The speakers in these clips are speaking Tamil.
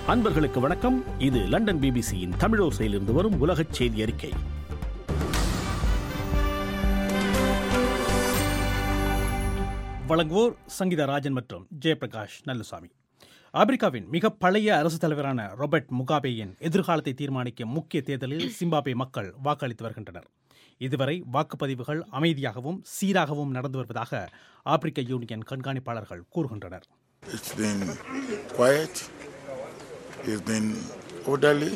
அன்பர்களுக்கு வணக்கம் இது லண்டன் பிபிசியின் தமிழோசையிலிருந்து வரும் உலகச் செய்தி அறிக்கை வழங்குவோர் சங்கீதா ராஜன் மற்றும் ஜெயபிரகாஷ் நல்லுசாமி ஆப்பிரிக்காவின் மிக பழைய அரசு தலைவரான ராபர்ட் முகாபேயின் எதிர்காலத்தை தீர்மானிக்கும் முக்கிய தேர்தலில் சிம்பாபே மக்கள் வாக்களித்து வருகின்றனர் இதுவரை வாக்குப்பதிவுகள் அமைதியாகவும் சீராகவும் நடந்து வருவதாக ஆப்பிரிக்க யூனியன் கண்காணிப்பாளர்கள் கூறுகின்றனர் It's been quiet. It's been orderly.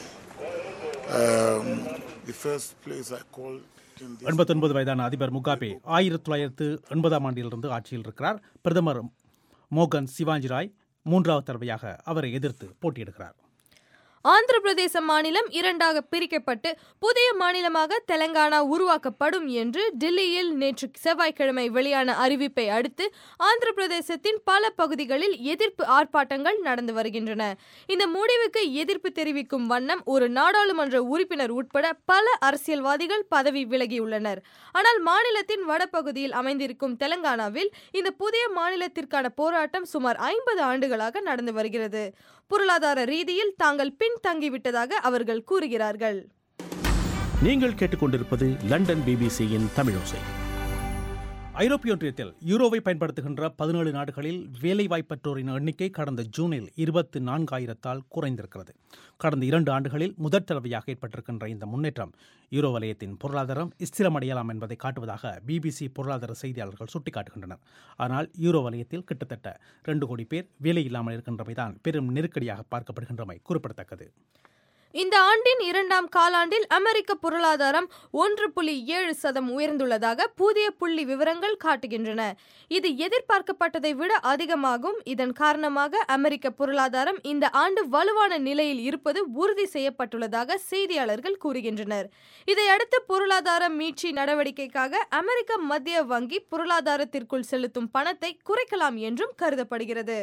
Um, the first place I called in this எண்பத்தொன்பது வயதான அதிபர் முகாபே ஆயிரத்தி தொள்ளாயிரத்து எண்பதாம் ஆண்டிலிருந்து ஆட்சியில் இருக்கிறார் பிரதமர் மோகன் சிவாஜி ராய் மூன்றாவது தடவையாக அவரை எதிர்த்து போட்டியிடுகிறார் ஆந்திர பிரதேச மாநிலம் இரண்டாக பிரிக்கப்பட்டு புதிய மாநிலமாக தெலங்கானா உருவாக்கப்படும் என்று டில்லியில் நேற்று செவ்வாய்க்கிழமை வெளியான அறிவிப்பை அடுத்து ஆந்திர பிரதேசத்தின் பல பகுதிகளில் எதிர்ப்பு ஆர்ப்பாட்டங்கள் நடந்து வருகின்றன இந்த முடிவுக்கு எதிர்ப்பு தெரிவிக்கும் வண்ணம் ஒரு நாடாளுமன்ற உறுப்பினர் உட்பட பல அரசியல்வாதிகள் பதவி விலகியுள்ளனர் ஆனால் மாநிலத்தின் வடபகுதியில் அமைந்திருக்கும் தெலங்கானாவில் இந்த புதிய மாநிலத்திற்கான போராட்டம் சுமார் ஐம்பது ஆண்டுகளாக நடந்து வருகிறது பொருளாதார ரீதியில் தாங்கள் பின்தங்கிவிட்டதாக அவர்கள் கூறுகிறார்கள் நீங்கள் கேட்டுக்கொண்டிருப்பது லண்டன் பிபிசியின் தமிழோசை ஐரோப்பிய ஒன்றியத்தில் யூரோவை பயன்படுத்துகின்ற பதினேழு நாடுகளில் வேலைவாய்ப்பற்றோரின் எண்ணிக்கை கடந்த ஜூனில் இருபத்தி நான்காயிரத்தால் குறைந்திருக்கிறது கடந்த இரண்டு ஆண்டுகளில் முதற் தடவையாக ஏற்பட்டிருக்கின்ற இந்த முன்னேற்றம் யூரோ வலயத்தின் பொருளாதாரம் ஸ்திரமடையலாம் என்பதை காட்டுவதாக பிபிசி பொருளாதார செய்தியாளர்கள் சுட்டிக்காட்டுகின்றனர் ஆனால் யூரோ வலயத்தில் கிட்டத்தட்ட ரெண்டு கோடி பேர் வேலை இல்லாமல் இருக்கின்றமைதான் பெரும் நெருக்கடியாக பார்க்கப்படுகின்றமை குறிப்பிடத்தக்கது இந்த ஆண்டின் இரண்டாம் காலாண்டில் அமெரிக்க பொருளாதாரம் ஒன்று புள்ளி ஏழு சதம் உயர்ந்துள்ளதாக புதிய புள்ளி விவரங்கள் காட்டுகின்றன இது எதிர்பார்க்கப்பட்டதை விட அதிகமாகும் இதன் காரணமாக அமெரிக்க பொருளாதாரம் இந்த ஆண்டு வலுவான நிலையில் இருப்பது உறுதி செய்யப்பட்டுள்ளதாக செய்தியாளர்கள் கூறுகின்றனர் இதையடுத்து பொருளாதார மீட்சி நடவடிக்கைக்காக அமெரிக்க மத்திய வங்கி பொருளாதாரத்திற்குள் செலுத்தும் பணத்தை குறைக்கலாம் என்றும் கருதப்படுகிறது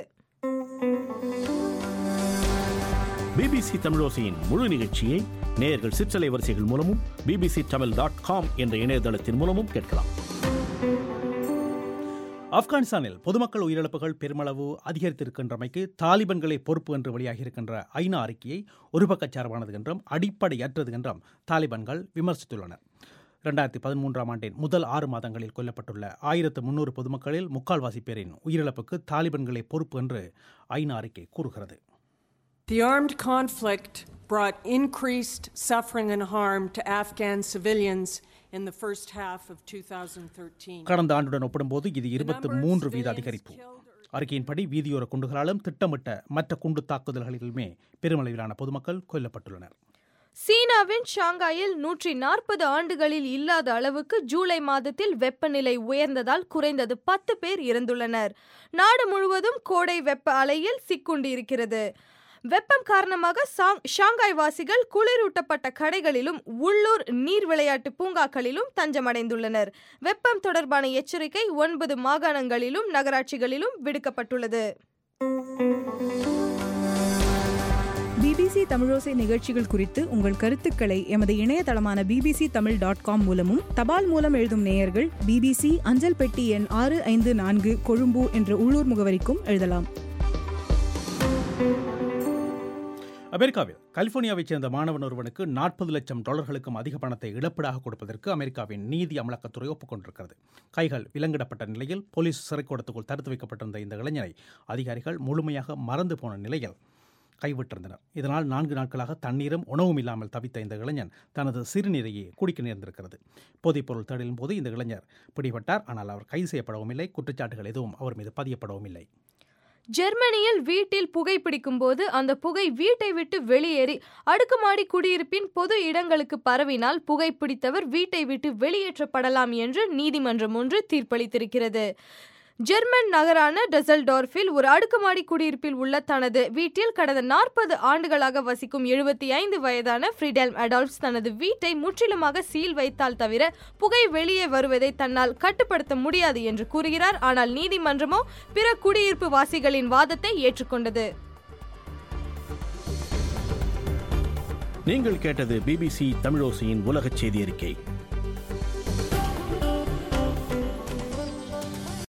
பிபிசி தமிழோசையின் முழு நிகழ்ச்சியை நேயர்கள் சிற்றலை வரிசைகள் மூலமும் பிபிசி தமிழ் டாட் காம் என்ற இணையதளத்தின் மூலமும் கேட்கலாம் ஆப்கானிஸ்தானில் பொதுமக்கள் உயிரிழப்புகள் பெருமளவு அதிகரித்திருக்கின்றமைக்கு தாலிபன்களை பொறுப்பு என்று வெளியாகியிருக்கின்ற ஐநா அறிக்கையை ஒரு பக்கச்சார்பானது என்றும் அடிப்படையற்றது என்றும் தாலிபான்கள் விமர்சித்துள்ளனர் இரண்டாயிரத்தி பதிமூன்றாம் ஆண்டின் முதல் ஆறு மாதங்களில் கொல்லப்பட்டுள்ள ஆயிரத்து முன்னூறு பொதுமக்களில் முக்கால்வாசி பேரின் உயிரிழப்புக்கு தாலிபன்களே பொறுப்பு என்று ஐநா அறிக்கை கூறுகிறது The armed conflict brought increased suffering and harm to Afghan civilians in the first half of 2013. கடந்த ஆண்டுடன் ஒப்பிடும்போது இது இருபத்தி மூன்று வீத அதிகரிப்பு அறிக்கையின்படி வீதியோர குண்டுகளாலும் திட்டமிட்ட மற்ற குண்டு தாக்குதல்களிலுமே பெருமளவிலான பொதுமக்கள் கொல்லப்பட்டுள்ளனர் சீனாவின் ஷாங்காயில் நூற்றி நாற்பது ஆண்டுகளில் இல்லாத அளவுக்கு ஜூலை மாதத்தில் வெப்பநிலை உயர்ந்ததால் குறைந்தது பத்து பேர் இறந்துள்ளனர் நாடு முழுவதும் கோடை வெப்ப அலையில் சிக்குண்டு இருக்கிறது வெப்பம் காரணமாக சாங்- ஷாங்காய் வாசிகள் குளிரூட்டப்பட்ட கடைகளிலும் உள்ளூர் நீர் விளையாட்டு பூங்காக்களிலும் தஞ்சமடைந்துள்ளனர் வெப்பம் தொடர்பான எச்சரிக்கை ஒன்பது மாகாணங்களிலும் நகராட்சிகளிலும் விடுக்கப்பட்டுள்ளது பிபிசி தமிழோசை நிகழ்ச்சிகள் குறித்து உங்கள் கருத்துக்களை எமது இணையதளமான பிபிசி தமிழ் டாட் காம் மூலமும் தபால் மூலம் எழுதும் நேயர்கள் பிபிசி அஞ்சல் பெட்டி எண் ஆறு ஐந்து நான்கு கொழும்பு என்ற உள்ளூர் முகவரிக்கும் எழுதலாம் அமெரிக்காவில் கலிபோர்னியாவைச் சேர்ந்த மாணவன் ஒருவனுக்கு நாற்பது லட்சம் டாலர்களுக்கும் அதிக பணத்தை இழப்பீடாக கொடுப்பதற்கு அமெரிக்காவின் நீதி அமலாக்கத்துறை ஒப்புக்கொண்டிருக்கிறது கைகள் விலங்கிடப்பட்ட நிலையில் போலீஸ் சிறைக்கூடத்துக்குள் தடுத்து வைக்கப்பட்டிருந்த இந்த இளைஞரை அதிகாரிகள் முழுமையாக மறந்து போன நிலையில் கைவிட்டிருந்தனர் இதனால் நான்கு நாட்களாக தண்ணீரும் உணவும் இல்லாமல் தவித்த இந்த இளைஞன் தனது சிறுநீரையே குடிக்க நேர்ந்திருக்கிறது போதைப்பொருள் தேடலின் போது இந்த இளைஞர் பிடிபட்டார் ஆனால் அவர் கைது செய்யப்படவும் இல்லை குற்றச்சாட்டுகள் எதுவும் அவர் மீது பதியப்படவும் இல்லை ஜெர்மனியில் வீட்டில் புகைப்பிடிக்கும் போது அந்த புகை வீட்டை விட்டு வெளியேறி அடுக்குமாடி குடியிருப்பின் பொது இடங்களுக்கு பரவினால் புகைப்பிடித்தவர் வீட்டை விட்டு வெளியேற்றப்படலாம் என்று நீதிமன்றம் ஒன்று தீர்ப்பளித்திருக்கிறது ஜெர்மன் நகரான டெசல்டார்ஃபில் ஒரு அடுக்குமாடி குடியிருப்பில் உள்ள தனது வீட்டில் கடந்த நாற்பது ஆண்டுகளாக வசிக்கும் எழுபத்தி ஐந்து வயதான ஃப்ரீடெல்ம் அடால்ஃப்ஸ் தனது வீட்டை முற்றிலுமாக சீல் வைத்தால் தவிர புகை வெளியே வருவதை தன்னால் கட்டுப்படுத்த முடியாது என்று கூறுகிறார் ஆனால் நீதிமன்றமோ பிற குடியிருப்பு வாசிகளின் வாதத்தை ஏற்றுக்கொண்டது நீங்கள் கேட்டது பிபிசி தமிழோசையின் உலகச் செய்தி அறிக்கை